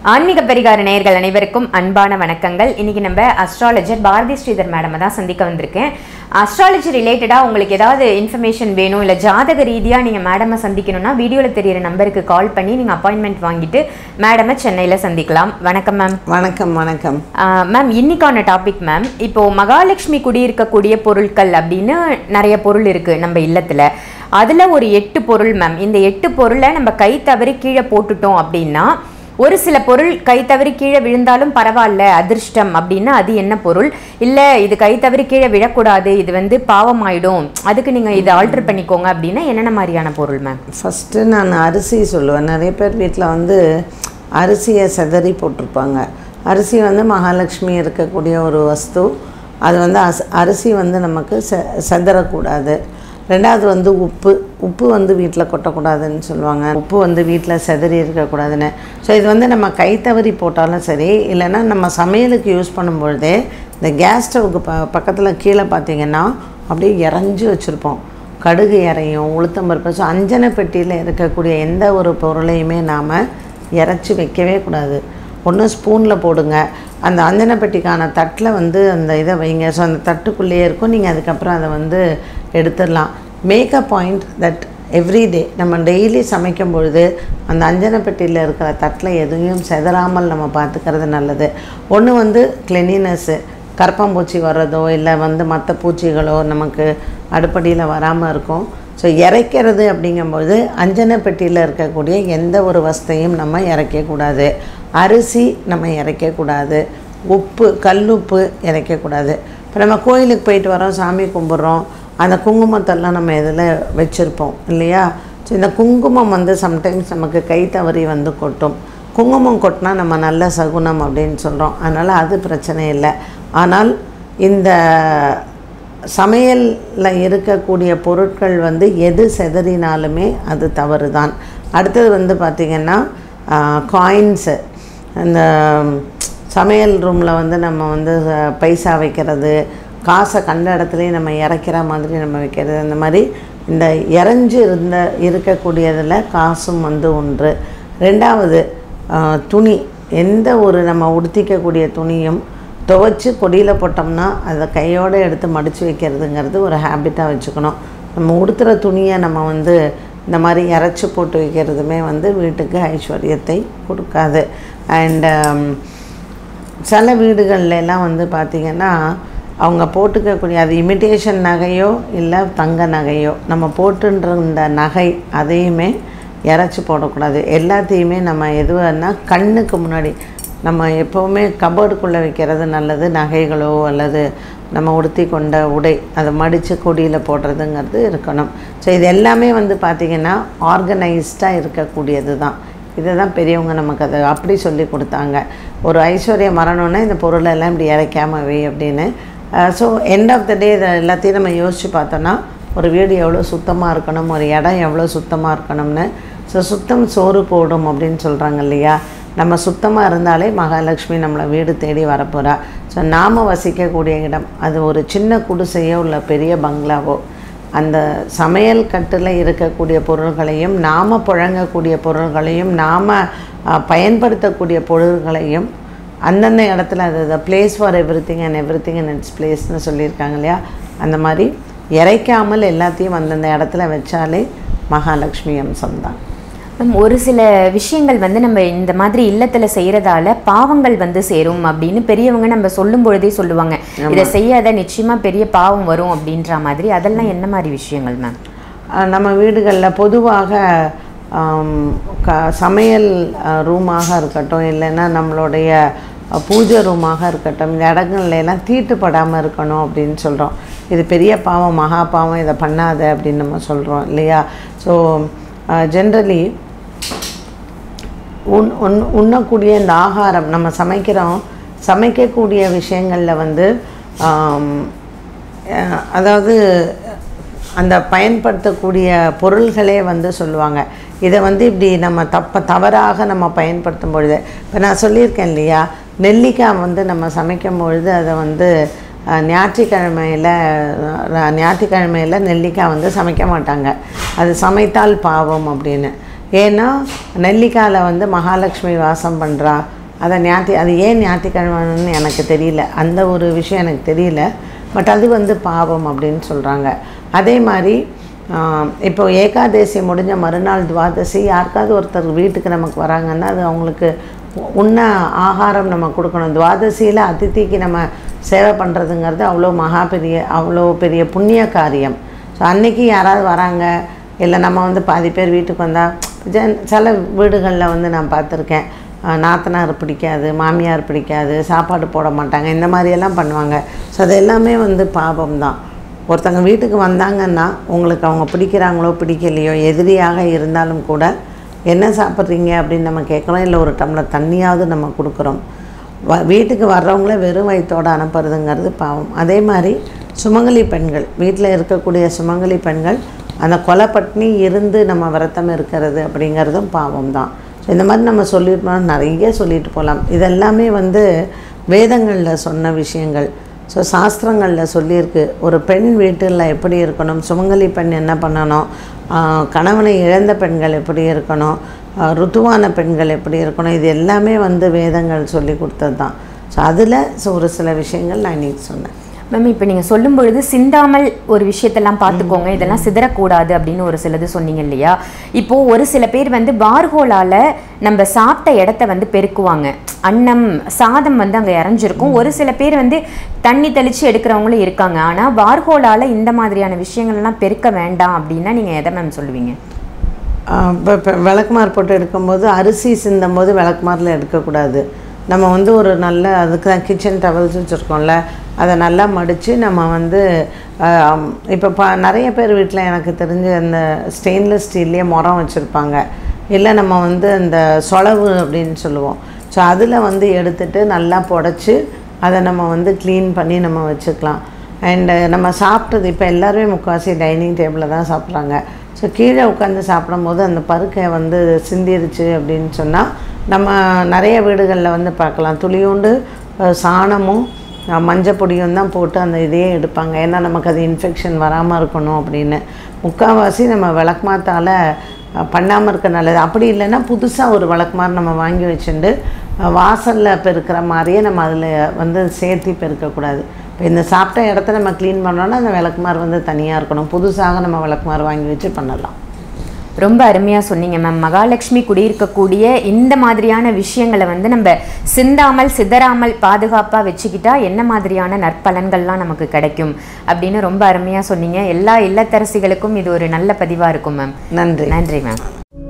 ஆன்மீக பரிகார நேயர்கள் அனைவருக்கும் அன்பான வணக்கங்கள் இன்னைக்கு நம்ம அஸ்ட்ராலஜர் பாரதி ஸ்ரீதர் மேடம் தான் சந்திக்க வந்திருக்கேன் அஸ்ட்ராலஜி ரிலேட்டடாக உங்களுக்கு ஏதாவது இன்ஃபர்மேஷன் வேணும் இல்லை ஜாதக ரீதியாக நீங்கள் மேடமை சந்திக்கணும்னா வீடியோவில் தெரியிற நம்பருக்கு கால் பண்ணி நீங்கள் அப்பாயின்மெண்ட் வாங்கிட்டு மேடமை சென்னையில் சந்திக்கலாம் வணக்கம் மேம் வணக்கம் வணக்கம் மேம் இன்னைக்கான டாபிக் மேம் இப்போ மகாலட்சுமி குடியிருக்கக்கூடிய பொருட்கள் அப்படின்னு நிறைய பொருள் இருக்கு நம்ம இல்லத்துல அதுல ஒரு எட்டு பொருள் மேம் இந்த எட்டு பொருளை நம்ம கை தவறி கீழே போட்டுட்டோம் அப்படின்னா ஒரு சில பொருள் கை தவறி கீழே விழுந்தாலும் பரவாயில்ல அதிர்ஷ்டம் அப்படின்னா அது என்ன பொருள் இல்ல இது கை தவறி கீழே விழக்கூடாது இது வந்து பாவமாயிடும் அதுக்கு நீங்க இதை ஆல்டர் பண்ணிக்கோங்க அப்படின்னா என்னென்ன மாதிரியான பொருள் மேம் ஃபஸ்ட்டு நான் அரிசி சொல்லுவேன் நிறைய பேர் வீட்டில் வந்து அரிசியை செதறி போட்டிருப்பாங்க அரிசி வந்து மகாலட்சுமி இருக்கக்கூடிய ஒரு வஸ்து அது வந்து அஸ் அரிசி வந்து நமக்கு செ செதறக்கூடாது ரெண்டாவது வந்து உப்பு உப்பு வந்து வீட்டில் கொட்டக்கூடாதுன்னு சொல்லுவாங்க உப்பு வந்து வீட்டில் செதறி இருக்கக்கூடாதுன்னு ஸோ இது வந்து நம்ம கை தவறி போட்டாலும் சரி இல்லைன்னா நம்ம சமையலுக்கு யூஸ் பண்ணும்பொழுதே இந்த கேஸ் ஸ்டவ்வுக்கு ப பக்கத்தில் கீழே பார்த்தீங்கன்னா அப்படியே இறஞ்சி வச்சுருப்போம் கடுகு இறையும் உளுத்தம்பருப்பு ஸோ அஞ்சனை பெட்டியில் இருக்கக்கூடிய எந்த ஒரு பொருளையுமே நாம் இறச்சி வைக்கவே கூடாது ஒன்று ஸ்பூனில் போடுங்க அந்த அஞ்சனை பெட்டிக்கான தட்டில் வந்து அந்த இதை வைங்க ஸோ அந்த தட்டுக்குள்ளேயே இருக்கும் நீங்கள் அதுக்கப்புறம் அதை வந்து எடுத்துடலாம் make a point that every day நம்ம டெய்லி சமைக்கும் பொழுது அந்த அஞ்சனை பெட்டியில் இருக்கிற தட்டில் எதையும் செதறாமல் நம்ம பார்த்துக்கிறது நல்லது ஒன்று வந்து கிளெனினஸ்ஸு கரப்பாம்பூச்சி வர்றதோ இல்லை வந்து மற்ற பூச்சிகளோ நமக்கு அடுப்படியில் வராமல் இருக்கும் ஸோ இறைக்கிறது அப்படிங்கும்போது அஞ்சனை பெட்டியில் இருக்கக்கூடிய எந்த ஒரு வஸ்தையும் நம்ம இறைக்கக்கூடாது அரிசி நம்ம இறைக்கக்கூடாது உப்பு கல்லுப்பு இறைக்கக்கூடாது இப்போ நம்ம கோயிலுக்கு போயிட்டு வரோம் சாமி கும்பிட்றோம் அந்த குங்குமத்தெல்லாம் நம்ம இதில் வச்சுருப்போம் இல்லையா ஸோ இந்த குங்குமம் வந்து சம்டைம்ஸ் நமக்கு கை தவறி வந்து கொட்டும் குங்குமம் கொட்டினா நம்ம நல்ல சகுனம் அப்படின்னு சொல்கிறோம் அதனால் அது பிரச்சனை இல்லை ஆனால் இந்த சமையலில் இருக்கக்கூடிய பொருட்கள் வந்து எது செதறினாலுமே அது தவறு தான் அடுத்தது வந்து பார்த்திங்கன்னா காயின்ஸு அந்த சமையல் ரூமில் வந்து நம்ம வந்து அஹ், பைசா வைக்கிறது காசை கண்ட இடத்துலையே நம்ம இறக்கிற மாதிரி நம்ம வைக்கிறது அந்த மாதிரி இந்த இறஞ்சி இருந்த இருக்கக்கூடியதில் காசும் வந்து ஒன்று ரெண்டாவது ஆஹ், துணி எந்த ஒரு நம்ம உடுத்திக்கக்கூடிய துணியும் துவைச்சி கொடியில் போட்டோம்னா அதை கையோடு எடுத்து மடித்து வைக்கிறதுங்கிறது ஒரு ஹேபிட்டாக வச்சுக்கணும் நம்ம உடுத்துகிற துணியை நம்ம வந்து இந்த மாதிரி இறச்சி போட்டு வைக்கிறதுமே வந்து வீட்டுக்கு ஐஸ்வர்யத்தை கொடுக்காது அண்டு சில வீடுகள்ல எல்லாம் வந்து பார்த்திங்கன்னா அவங்க போட்டுக்கக்கூடிய அது இமிட்டேஷன் நகையோ இல்லை தங்க நகையோ நம்ம போட்டுன்ற இந்த நகை அதையுமே இறச்சி போடக்கூடாது எல்லாத்தையுமே நம்ம எதுவானா கண்ணுக்கு முன்னாடி நம்ம எப்போவுமே கபோர்டுக்குள்ளே வைக்கிறது நல்லது நகைகளோ அல்லது நம்ம உடுத்தி கொண்ட உடை அதை மடித்து கொடியில் போடுறதுங்கிறது இருக்கணும் ஸோ இது எல்லாமே வந்து பார்த்திங்கன்னா ஆர்கனைஸ்டாக இருக்கக்கூடியது தான் இதை தான் பெரியவங்க நமக்கு அதை அப்படி சொல்லி கொடுத்தாங்க ஒரு ஐஸ்வர்யம் வரணும்னா இந்த பொருளை எல்லாம் இப்படி இறைக்காம வை அப்படின்னு so end of the day இதை எல்லாத்தையும் நம்ம யோசித்து பார்த்தோன்னா ஒரு வீடு எவ்வளோ சுத்தமாக இருக்கணும் ஒரு இடம் எவ்வளோ சுத்தமாக இருக்கணும்னு ஸோ சுத்தம் சோறு போடும் அப்படின்னு சொல்கிறாங்க இல்லையா நம்ம சுத்தமாக இருந்தாலே மகாலட்சுமி நம்மளை வீடு தேடி வரப்போகிறா ஸோ நாம் வசிக்கக்கூடிய இடம் அது ஒரு சின்ன குடிசையோ இல்லை பெரிய பங்களாவோ அந்த சமையல் கட்டில் இருக்கக்கூடிய பொருள்களையும் நாம் புழங்கக்கூடிய பொருள்களையும் நாம் பயன்படுத்தக்கூடிய பொருள்களையும் அந்தந்த இடத்துல அது the place for everything and everything in its பிளேஸ்னு சொல்லியிருக்காங்க இல்லையா அந்த மாதிரி இறைக்காமல் எல்லாத்தையும் அந்தந்த இடத்துல வச்சாலே மகாலட்சுமி அம்சம் தான் மேம் ஒரு சில விஷயங்கள் வந்து நம்ம இந்த மாதிரி இல்லத்துல செய்யறதால பாவங்கள் வந்து சேரும் அப்படின்னு பெரியவங்க நம்ம சொல்லும் பொழுதே சொல்லுவாங்க இதை செய்யாத நிச்சயமா பெரிய பாவம் வரும் அப்படின்ற மாதிரி அதெல்லாம் என்ன மாதிரி விஷயங்கள் மேம் அஹ் நம்ம வீடுகளில் பொதுவாக ஆம், க சமையல் அஹ், ரூமாக இருக்கட்டும் இல்லைன்னா நம்மளுடைய அஹ், பூஜை ரூமாக இருக்கட்டும் இந்த இடங்கள்ல எல்லாம் தீட்டுப்படாமல் இருக்கணும் அப்படின்னு சொல்கிறோம் இது பெரிய பாவம் மகா பாவம் இதை பண்ணாத அப்படின்னு நம்ம சொல்கிறோம் இல்லையா ஸோ ஜென்ரலி உண் உண் உண்ணக்கூடிய இந்த ஆகாரம் நம்ம சமைக்கிறோம் சமைக்கக்கூடிய விஷயங்களில் வந்து ஆம், அஹ், அதாவது அந்த பயன்படுத்தக்கூடிய பொருள்களே வந்து சொல்லுவாங்க இதை வந்து இப்படி நம்ம தப்ப தவறாக நம்ம பயன்படுத்தும் பொழுது இப்போ நான் சொல்லியிருக்கேன் இல்லையா நெல்லிக்காய் வந்து நம்ம சமைக்கும் பொழுது அதை வந்து அஹ், ஞாயிற்றுக்கிழமையில் அஹ், ஞாயிற்றுக்கிழமையில் நெல்லிக்காய் வந்து சமைக்க மாட்டாங்க அது சமைத்தால் பாவம் அப்படின்னு ஏன்னா நெல்லிக்காயில் வந்து மகாலட்சுமி வாசம் பண்ணுறா அதை ஞாத்தி அது ஏன் ஞாயிற்றுக்கிழமைன்னு எனக்கு தெரியல அந்த ஒரு விஷயம் எனக்கு தெரியல பட் அது வந்து பாவம் அப்படின்னு சொல்கிறாங்க அதே மாதிரி ஆஹ், இப்போ ஏகாதசி முடிஞ்ச மறுநாள் துவாதசி யாருக்காவது ஒருத்தர் வீட்டுக்கு நமக்கு வராங்கன்னா அது அவங்களுக்கு உ- உண்ண ஆகாரம் நம்ம கொடுக்கணும் துவாதசியில் அதிதிக்கு நம்ம சேவை பண்ணுறதுங்கிறது அவ்வளோ மகா பெரிய அவ்வளோ பெரிய புண்ணிய காரியம் ஸோ அன்னைக்கு யாராவது வராங்க இல்லை நம்ம வந்து பாதி பேர் வீட்டுக்கு வந்தால் ஜன் சில வீடுகளில் வந்து நான் பார்த்துருக்கேன் அஹ் நாத்தனார் பிடிக்காது மாமியார் பிடிக்காது சாப்பாடு போட மாட்டாங்க இந்த மாதிரியெல்லாம் பண்ணுவாங்க ஸோ அது எல்லாமே வந்து பாபம் தான் ஒருத்தங்க வீட்டுக்கு வந்தாங்கன்னா உங்களுக்கு அவங்க பிடிக்கிறாங்களோ பிடிக்கலையோ எதிரியாக இருந்தாலும் கூட என்ன சாப்பிட்றீங்க அப்படின்னு நம்ம கேட்குறோம் இல்லை ஒரு டம்ளர் தண்ணியாவது நம்ம கொடுக்குறோம் வ வீட்டுக்கு வர்றவங்கள வெறும் வயிற்றோடு அனுப்புறதுங்கிறது பாவம் அதே மாதிரி சுமங்கலி பெண்கள் வீட்டில் இருக்கக்கூடிய சுமங்கலி பெண்கள் அந்த கொலை பட்னி இருந்து நம்ம விரதம் இருக்கிறது அப்படிங்கிறதும் பாவம் தான் ஸோ இந்த மாதிரி நம்ம சொல்லிட்டு போனால் நிறைய சொல்லிட்டு போகலாம் இதெல்லாமே வந்து வேதங்களில் சொன்ன விஷயங்கள் ஸோ சாஸ்திரங்களில் சொல்லியிருக்கு ஒரு பெண் வீட்டில் எப்படி இருக்கணும் சுமங்கலி பெண் என்ன பண்ணணும் ஆஹ் கணவனை இழந்த பெண்கள் எப்படி இருக்கணும் ஆஹ் ருத்துவான பெண்கள் எப்படி இருக்கணும் இது எல்லாமே வந்து வேதங்கள் சொல்லி கொடுத்தது தான் ஸோ அதில் ஒரு சில விஷயங்கள் நான் இன்னைக்கு சொன்னேன் மேம் இப்போ நீங்கள் சொல்லும் பொழுது சிந்தாமல் ஒரு விஷயத்தெல்லாம் பார்த்துக்கோங்க இதெல்லாம் சிதறக்கூடாது அப்படின்னு ஒரு சிலது சொன்னீங்க இல்லையா இப்போ ஒரு சில பேர் வந்து பார்கோலால நம்ம சாப்பிட்ட இடத்த வந்து பெருக்குவாங்க அன்னம் சாதம் வந்து அங்கே இறஞ்சிருக்கும் ஒரு சில பேர் வந்து தண்ணி தெளித்து எடுக்கிறவங்களும் இருக்காங்க ஆனால் பார்கோலால இந்த மாதிரியான விஷயங்கள் எல்லாம் பெருக்க வேண்டாம் அப்படின்னா நீங்கள் எதை மேம் சொல்லுவீங்க இப்போ இப்போ விளக்குமார் போட்டு எடுக்கும்போது அரிசி சிந்தும் போது விளக்குமாரில் எடுக்கக்கூடாது நம்ம வந்து ஒரு நல்ல அதுக்கு தான் கிச்சன் டவல்ஸ் வச்சுருக்கோம்ல அதை நல்லா மடித்து நம்ம வந்து இப்போ பா நிறைய பேர் வீட்டில் எனக்கு தெரிஞ்ச அந்த ஸ்டெயின்லெஸ் ஸ்டீல்லையே முறம் வச்சுருப்பாங்க இல்லை நம்ம வந்து அந்த சொலவு அப்படின்னு சொல்லுவோம் ஸோ அதில் வந்து எடுத்துட்டு நல்லா புடச்சி அதை நம்ம வந்து க்ளீன் பண்ணி நம்ம வச்சுக்கலாம் அண்டு நம்ம சாப்பிட்டது இப்போ எல்லாருமே முக்கால்வாசி டைனிங் டேபிளில் தான் சாப்பிட்றாங்க ஸோ கீழே உட்காந்து சாப்பிடும்போது அந்த பருக்கை வந்து சிந்திருச்சு அப்படின்னு சொன்னால் நம்ம நிறைய வீடுகளில் வந்து பார்க்கலாம் துளியோண்டு அஹ், சாணமும் அஹ், மஞ்சப்பொடியும் தான் போட்டு அந்த இதையே எடுப்பாங்க ஏன்னா நமக்கு அது இன்ஃபெக்ஷன் வராமல் இருக்கணும் அப்படின்னு முக்கால்வாசி நம்ம விளக்குமாத்தால் பண்ணாமல் இருக்க நல்லது அப்படி இல்லைன்னா புதுசாக ஒரு விளக்குமாறு நம்ம வாங்கி வச்சுட்டு வாசலில் பெருக்கிற மாதிரியே நம்ம அதில் வந்து சேர்த்தி பெருக்கக்கூடாது இப்போ இந்த சாப்பிட்ட இடத்த நம்ம க்ளீன் பண்ணோன்னா அந்த விளக்குமாறு வந்து தனியாக இருக்கணும் புதுசாக நம்ம விளக்குமாறு வாங்கி வச்சு பண்ணலாம் ரொம்ப அருமையாக சொன்னீங்க மேம் மகாலட்சுமி குடியிருக்கக்கூடிய இந்த மாதிரியான விஷயங்களை வந்து நம்ம சிந்தாமல் சிதறாமல் பாதுகாப்பாக வச்சுக்கிட்டா என்ன மாதிரியான நற்பலன்கள்லாம் நமக்கு கிடைக்கும் அப்படின்னு ரொம்ப அருமையாக சொன்னீங்க எல்லா இல்லத்தரசிகளுக்கும் இது ஒரு நல்ல பதிவாக இருக்கும் மேம் நன்றி நன்றி மேம்